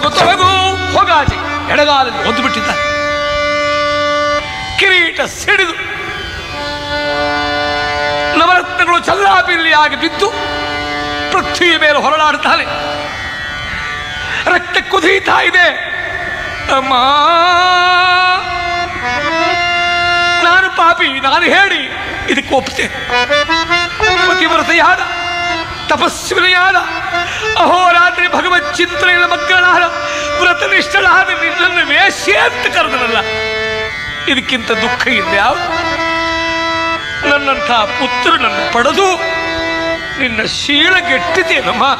ತೊಲಗು ಹೊಗಾಜೆ ಎಡಗಾಲಲ್ಲಿ ಒದ್ದು ಬಿಟ್ಟಿದ್ದಾನೆ ಕಿರೀಟ ಸಿಡಿದು ನವರತ್ನಗಳು ಚಲ್ಲಾಪಿಲ್ಲಿಯಾಗಿ ಬಿದ್ದು ಪೃಥ್ವಿಯ ಮೇಲೆ ಹೊರಳಾಡುತ್ತಾನೆ ರಕ್ತ ಕುದೀತಾ ಇದೆ ಅಮ್ಮ ನಾನು ಪಾಪಿ ನಾನು ಹೇಳಿ ಇದಕ್ಕೆ ಒಪ್ತೆ ಪತಿವ್ರತೆಯಾದ ತಪಸ್ವಿನಿಯಾದ ಅಹೋರಾತ್ರಿ ಭಗವತ್ ಚಿಂತನೆಗಳ ಮಕ್ಕಳಾದ ವ್ರತನಿಷ್ಠಳಾದ ನಿನ್ನನ್ನು ವೇಶ್ಯೆ ಅಂತ ಕರೆದನಲ್ಲ ಇದಕ್ಕಿಂತ ದುಃಖ ಇದ್ಯಾವ ನನ್ನಂಥ ಪುತ್ರನನ್ನು ಪಡೆದು ನಿನ್ನ ಶೀಲಗೆಟ್ಟಿದ್ದೇನಮ್ಮ